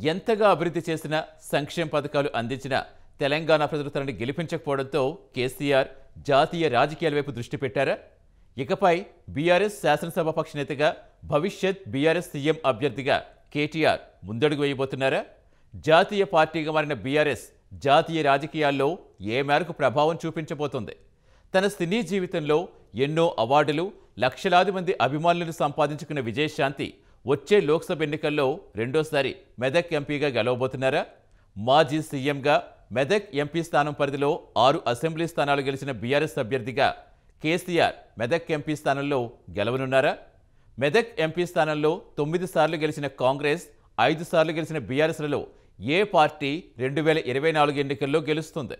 ఎంతగా అభివృద్ధి చేసినా సంక్షేమ పథకాలు అందించిన తెలంగాణ ప్రజలు తనని గెలిపించకపోవడంతో కేసీఆర్ జాతీయ రాజకీయాల వైపు దృష్టి పెట్టారా ఇకపై బీఆర్ఎస్ శాసనసభాపక్ష నేతగా భవిష్యత్ బీఆర్ఎస్ సీఎం అభ్యర్థిగా కేటీఆర్ ముందడుగు వేయబోతున్నారా జాతీయ పార్టీగా మారిన బీఆర్ఎస్ జాతీయ రాజకీయాల్లో ఏ మేరకు ప్రభావం చూపించబోతోంది తన సినీ జీవితంలో ఎన్నో అవార్డులు లక్షలాది మంది అభిమానులను సంపాదించుకున్న విజయశాంతి వచ్చే లోక్సభ ఎన్నికల్లో రెండోసారి మెదక్ ఎంపీగా గెలవబోతున్నారా మాజీ సీఎంగా మెదక్ ఎంపీ స్థానం పరిధిలో ఆరు అసెంబ్లీ స్థానాలు గెలిచిన బీఆర్ఎస్ అభ్యర్థిగా కేసీఆర్ మెదక్ ఎంపీ స్థానంలో గెలవనున్నారా మెదక్ ఎంపీ స్థానంలో తొమ్మిది సార్లు గెలిచిన కాంగ్రెస్ ఐదు సార్లు గెలిచిన బీఆర్ఎస్లలో ఏ పార్టీ రెండు వేల ఇరవై నాలుగు ఎన్నికల్లో గెలుస్తుంది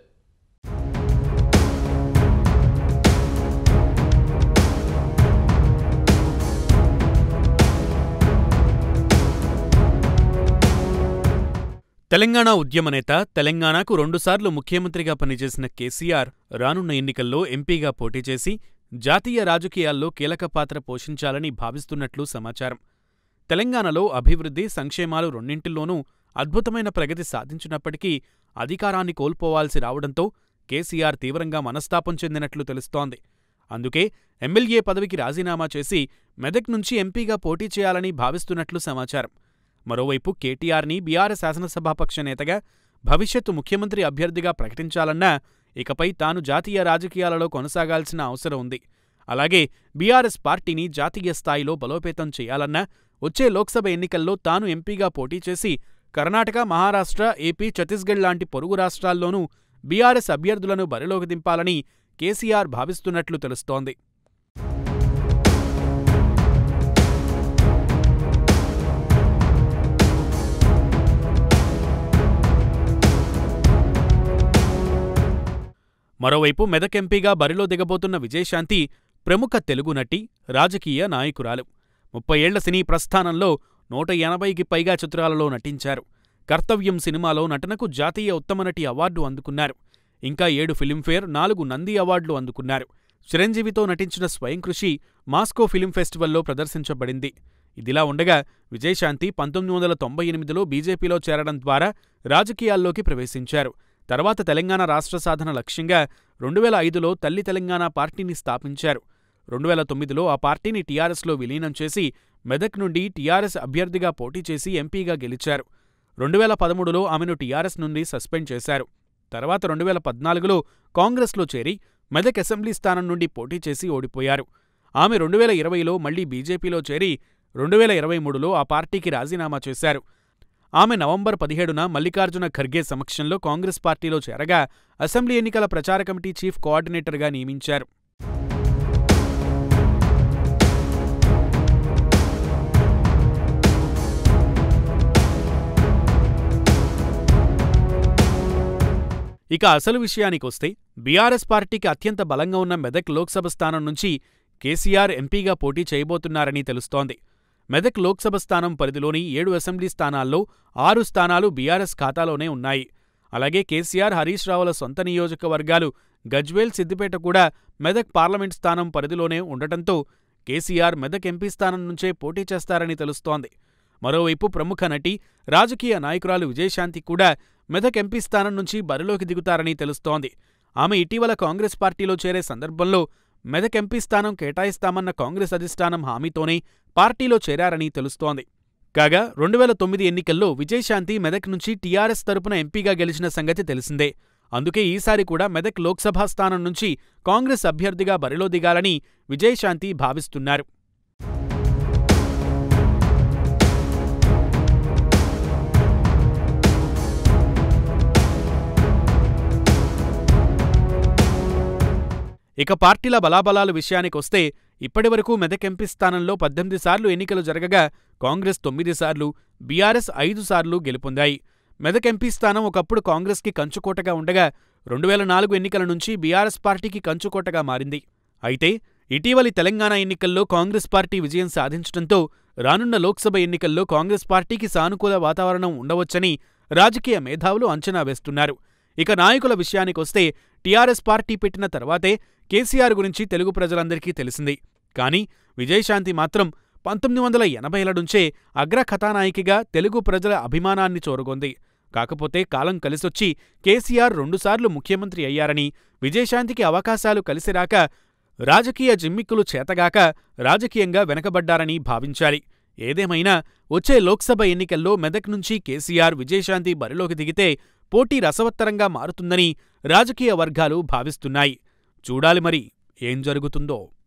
తెలంగాణ ఉద్యమ నేత తెలంగాణకు రెండుసార్లు ముఖ్యమంత్రిగా పనిచేసిన కేసీఆర్ రానున్న ఎన్నికల్లో ఎంపీగా పోటీ చేసి జాతీయ రాజకీయాల్లో కీలక పాత్ర పోషించాలని భావిస్తున్నట్లు సమాచారం తెలంగాణలో అభివృద్ధి సంక్షేమాలు రెండింటిలోనూ అద్భుతమైన ప్రగతి సాధించినప్పటికీ అధికారాన్ని కోల్పోవాల్సి రావడంతో కేసీఆర్ తీవ్రంగా మనస్తాపం చెందినట్లు తెలుస్తోంది అందుకే ఎమ్మెల్యే పదవికి రాజీనామా చేసి మెదక్ నుంచి ఎంపీగా పోటీ చేయాలని భావిస్తున్నట్లు సమాచారం మరోవైపు కేటీఆర్ని బీఆర్ఎస్ శాసనసభాపక్ష నేతగా భవిష్యత్తు ముఖ్యమంత్రి అభ్యర్థిగా ప్రకటించాలన్నా ఇకపై తాను జాతీయ రాజకీయాలలో కొనసాగాల్సిన అవసరం ఉంది అలాగే బీఆర్ఎస్ పార్టీని జాతీయ స్థాయిలో బలోపేతం చేయాలన్నా వచ్చే లోక్సభ ఎన్నికల్లో తాను ఎంపీగా పోటీ చేసి కర్ణాటక మహారాష్ట్ర ఏపీ ఛత్తీస్గఢ్ లాంటి పొరుగు రాష్ట్రాల్లోనూ బీఆర్ఎస్ అభ్యర్థులను బరిలోకి దింపాలని కేసీఆర్ భావిస్తున్నట్లు తెలుస్తోంది మరోవైపు మెదక్ ఎంపీగా బరిలో దిగబోతున్న విజయశాంతి ప్రముఖ తెలుగు నటి రాజకీయ నాయకురాలు ముప్పై ఏళ్ల సినీ ప్రస్థానంలో నూట ఎనభైకి పైగా చిత్రాలలో నటించారు కర్తవ్యం సినిమాలో నటనకు జాతీయ ఉత్తమ నటి అవార్డు అందుకున్నారు ఇంకా ఏడు ఫిలింఫేర్ నాలుగు నంది అవార్డులు అందుకున్నారు చిరంజీవితో నటించిన స్వయం కృషి మాస్కో ఫిలిం ఫెస్టివల్లో ప్రదర్శించబడింది ఇదిలా ఉండగా విజయశాంతి పంతొమ్మిది వందల తొంభై ఎనిమిదిలో బీజేపీలో చేరడం ద్వారా రాజకీయాల్లోకి ప్రవేశించారు తర్వాత తెలంగాణ రాష్ట్ర సాధన లక్ష్యంగా రెండు వేల ఐదులో తల్లి తెలంగాణ పార్టీని స్థాపించారు రెండు వేల తొమ్మిదిలో ఆ పార్టీని టీఆర్ఎస్లో విలీనం చేసి మెదక్ నుండి టీఆర్ఎస్ అభ్యర్థిగా పోటీ చేసి ఎంపీగా గెలిచారు రెండు వేల పదమూడులో ఆమెను టీఆర్ఎస్ నుండి సస్పెండ్ చేశారు తర్వాత రెండు వేల పద్నాలుగులో కాంగ్రెస్లో చేరి మెదక్ అసెంబ్లీ స్థానం నుండి పోటీ చేసి ఓడిపోయారు ఆమె రెండు వేల ఇరవైలో మళ్లీ బీజేపీలో చేరి రెండు వేల ఇరవై మూడులో ఆ పార్టీకి రాజీనామా చేశారు ఆమె నవంబర్ పదిహేడున మల్లికార్జున ఖర్గే సమక్షంలో కాంగ్రెస్ పార్టీలో చేరగా అసెంబ్లీ ఎన్నికల ప్రచార కమిటీ చీఫ్ కోఆర్డినేటర్గా నియమించారు ఇక అసలు విషయానికొస్తే బీఆర్ఎస్ పార్టీకి అత్యంత బలంగా ఉన్న మెదక్ లోక్సభ స్థానం నుంచి కేసీఆర్ ఎంపీగా పోటీ చేయబోతున్నారని తెలుస్తోంది మెదక్ లోక్సభ స్థానం పరిధిలోని ఏడు అసెంబ్లీ స్థానాల్లో ఆరు స్థానాలు బీఆర్ఎస్ ఖాతాలోనే ఉన్నాయి అలాగే కేసీఆర్ హరీష్ రావుల సొంత నియోజకవర్గాలు గజ్వేల్ సిద్దిపేట కూడా మెదక్ పార్లమెంట్ స్థానం పరిధిలోనే ఉండటంతో కేసీఆర్ మెదక్ ఎంపీ స్థానం నుంచే పోటీ చేస్తారని తెలుస్తోంది మరోవైపు ప్రముఖ నటి రాజకీయ నాయకురాలు విజయశాంతి కూడా మెదక్ ఎంపీ స్థానం నుంచి బరిలోకి దిగుతారని తెలుస్తోంది ఆమె ఇటీవల కాంగ్రెస్ పార్టీలో చేరే సందర్భంలో మెదక్ ఎంపీ స్థానం కేటాయిస్తామన్న కాంగ్రెస్ అధిష్టానం హామీతోనే పార్టీలో చేరారని తెలుస్తోంది కాగా రెండు వేల తొమ్మిది ఎన్నికల్లో విజయశాంతి మెదక్ నుంచి టీఆర్ఎస్ తరపున ఎంపీగా గెలిచిన సంగతి తెలిసిందే అందుకే ఈసారి కూడా మెదక్ లోక్సభ స్థానం నుంచి కాంగ్రెస్ అభ్యర్థిగా బరిలో దిగాలని విజయశాంతి భావిస్తున్నారు ఇక పార్టీల బలాబలాల విషయానికొస్తే ఇప్పటివరకు మెదక్ ఎంపీ స్థానంలో పద్దెనిమిది సార్లు ఎన్నికలు జరగగా కాంగ్రెస్ తొమ్మిది సార్లు బీఆర్ఎస్ ఐదు సార్లు గెలుపొందాయి మెదక్ ఎంపీ స్థానం ఒకప్పుడు కాంగ్రెస్కి కంచుకోటగా ఉండగా రెండు వేల నాలుగు ఎన్నికల నుంచి బీఆర్ఎస్ పార్టీకి కంచుకోటగా మారింది అయితే ఇటీవలి తెలంగాణ ఎన్నికల్లో కాంగ్రెస్ పార్టీ విజయం సాధించడంతో రానున్న లోక్సభ ఎన్నికల్లో కాంగ్రెస్ పార్టీకి సానుకూల వాతావరణం ఉండవచ్చని రాజకీయ మేధావులు అంచనా వేస్తున్నారు ఇక నాయకుల విషయానికొస్తే టీఆర్ఎస్ పార్టీ పెట్టిన తర్వాతే కేసీఆర్ గురించి తెలుగు ప్రజలందరికీ తెలిసింది కానీ విజయశాంతి మాత్రం పంతొమ్మిది వందల ఎనభైల నుంచే అగ్ర కథానాయికగా తెలుగు ప్రజల అభిమానాన్ని చూరగొంది కాకపోతే కాలం కలిసొచ్చి కేసీఆర్ రెండుసార్లు ముఖ్యమంత్రి అయ్యారని విజయశాంతికి అవకాశాలు కలిసిరాక రాజకీయ జిమ్మిక్కులు చేతగాక రాజకీయంగా వెనకబడ్డారని భావించాలి ఏదేమైనా వచ్చే లోక్సభ ఎన్నికల్లో మెదక్ నుంచి కేసీఆర్ విజయశాంతి బరిలోకి దిగితే పోటీ రసవత్తరంగా మారుతుందని రాజకీయ వర్గాలు భావిస్తున్నాయి చూడాలి మరి ఏం జరుగుతుందో